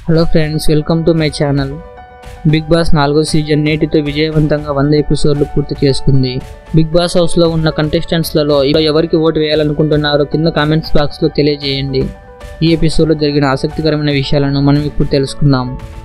hello friends welcome to my channel Big Boss నాలుగో season నేటితో విజయవంతంగా వంద ఎపిసోడ్లు పూర్తి చేసుకుంది బిగ్ బాస్ హౌస్లో ఉన్న కంటెస్టెంట్స్లలో ఇక ఎవరికి ఓటు వేయాలనుకుంటున్నారో కింద కామెంట్స్ బాక్స్లో తెలియజేయండి ఈ ఎపిసోడ్లో జరిగిన ఆసక్తికరమైన విషయాలను మనం ఇప్పుడు తెలుసుకుందాం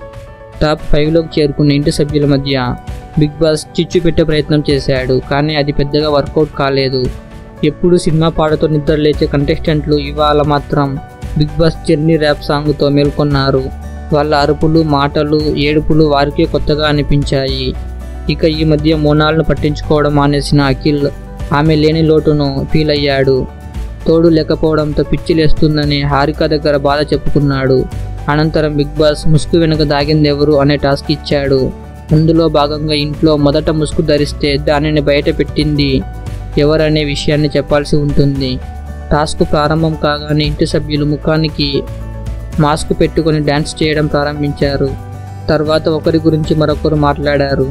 టాప్ ఫైవ్లోకి చేరుకున్న ఇంటి సభ్యుల మధ్య బిగ్ బాస్ చిచ్చు పెట్టే ప్రయత్నం చేశాడు కానీ అది పెద్దగా వర్కౌట్ కాలేదు ఎప్పుడు సినిమా పాటతో నిద్ర లేచే కంటెస్టెంట్లు ఇవాళ మాత్రం బిగ్ బాస్ జర్నీ ర్యాప్ సాంగ్తో మేల్కొన్నారు వాళ్ళ అరుపులు మాటలు ఏడుపులు వారికే కొత్తగా అనిపించాయి ఇక ఈ మధ్య మోనాలను పట్టించుకోవడం మానేసిన అఖిల్ ఆమె లేని లోటును ఫీల్ అయ్యాడు తోడు లేకపోవడంతో పిచ్చిలేస్తుందని హారిక దగ్గర బాధ చెప్పుకున్నాడు అనంతరం బిగ్ బాస్ ముసుగు వెనుక దాగింది ఎవరు అనే టాస్క్ ఇచ్చాడు అందులో భాగంగా ఇంట్లో మొదట ముసుగు ధరిస్తే దానిని బయట పెట్టింది ఎవరనే విషయాన్ని చెప్పాల్సి ఉంటుంది టాస్క్ ప్రారంభం కాగానే ఇంటి సభ్యులు ముఖానికి మాస్క్ పెట్టుకొని డ్యాన్స్ చేయడం ప్రారంభించారు తర్వాత ఒకరి గురించి మరొకరు మాట్లాడారు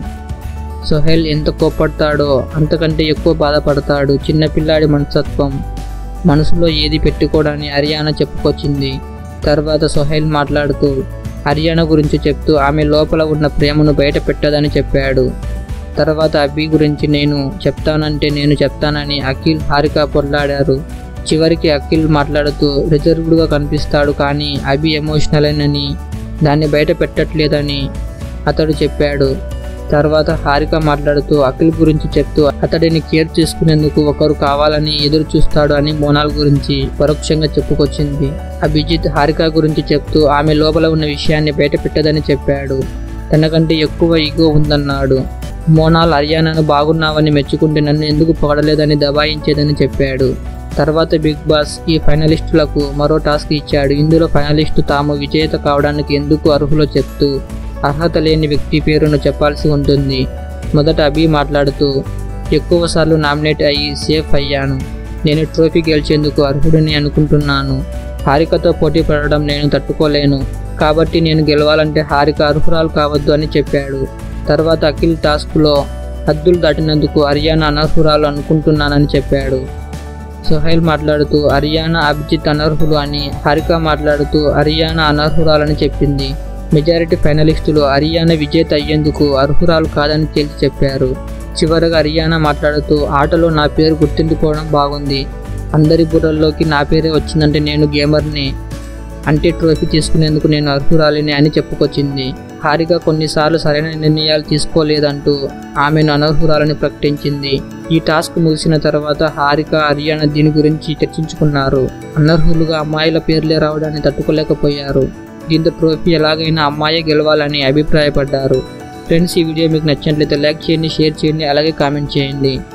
సోహెల్ ఎంత కోపడతాడో అంతకంటే ఎక్కువ బాధపడతాడు చిన్నపిల్లాడి మనస్తత్వం మనసులో ఏది పెట్టుకోవడాన్ని హర్యానా చెప్పుకొచ్చింది తర్వాత సోహెల్ మాట్లాడుతూ హర్యానా గురించి చెప్తూ ఆమె లోపల ఉన్న ప్రేమను బయట పెట్టదని చెప్పాడు తర్వాత అభి గురించి నేను చెప్తానంటే నేను చెప్తానని అఖిల్ హారిక పొర్లాడారు చివరికి అఖిల్ మాట్లాడుతూ రిజర్వ్డ్గా కనిపిస్తాడు కానీ అభి ఎమోషనల్ అని దాన్ని బయట పెట్టట్లేదని అతడు చెప్పాడు తర్వాత హారిక మాట్లాడుతూ అఖిల్ గురించి చెప్తూ అతడిని కేర్ చేసుకునేందుకు ఒకరు కావాలని ఎదురు చూస్తాడు అని మోనాల్ గురించి పరోక్షంగా చెప్పుకొచ్చింది అభిజిత్ హారిక గురించి చెప్తూ ఆమె లోపల ఉన్న విషయాన్ని బయట పెట్టదని చెప్పాడు తనకంటే ఎక్కువ ఈగో ఉందన్నాడు మోనాల్ హర్యానాను బాగున్నావని మెచ్చుకుంటే నన్ను ఎందుకు పొగడలేదని దబాయించేదని చెప్పాడు తర్వాత బిగ్ బాస్ ఈ ఫైనలిస్టులకు మరో టాస్క్ ఇచ్చాడు ఇందులో ఫైనలిస్టు తాము విజేత కావడానికి ఎందుకు అర్హులో చెప్తూ అర్హత లేని వ్యక్తి పేరును చెప్పాల్సి ఉంటుంది మొదట అభి మాట్లాడుతూ ఎక్కువసార్లు నామినేట్ అయ్యి సేఫ్ అయ్యాను నేను ట్రోఫీ గెలిచేందుకు అర్హుడిని అనుకుంటున్నాను హారికతో పోటీ పడడం నేను తట్టుకోలేను కాబట్టి నేను గెలవాలంటే హారిక అర్హురాలు కావద్దు అని చెప్పాడు తర్వాత అఖిల్ టాస్క్లో హద్దులు దాటినందుకు హర్యానా అనర్హురాలు అనుకుంటున్నానని చెప్పాడు సుహైల్ మాట్లాడుతూ హర్యానా అభిజిత్ అనర్హులు అని హారిక మాట్లాడుతూ హర్యానా అనర్హురాలని చెప్పింది మెజారిటీ ఫైనలిస్టులు హర్యానా విజేత అయ్యేందుకు అర్హురాలు కాదని తేల్చి చెప్పారు చివరగా హర్యానా మాట్లాడుతూ ఆటలో నా పేరు గుర్తుండిపోవడం బాగుంది అందరి బుర్రల్లోకి నా పేరే వచ్చిందంటే నేను గేమర్ని అంటే ట్రోఫీ తీసుకునేందుకు నేను అర్హురాలిని అని చెప్పుకొచ్చింది హారిక కొన్నిసార్లు సరైన నిర్ణయాలు తీసుకోలేదంటూ ఆమెను అనర్హురాలని ప్రకటించింది ఈ టాస్క్ ముగిసిన తర్వాత హారిక హర్యానా దీని గురించి చర్చించుకున్నారు అనర్హులుగా అమ్మాయిల పేర్లే రావడాన్ని తట్టుకోలేకపోయారు దీంతో ట్రోఫీ ఎలాగైనా అమ్మాయే గెలవాలని అభిప్రాయపడ్డారు ఫ్రెండ్స్ ఈ వీడియో మీకు నచ్చినట్లయితే లైక్ చేయండి షేర్ చేయండి అలాగే కామెంట్ చేయండి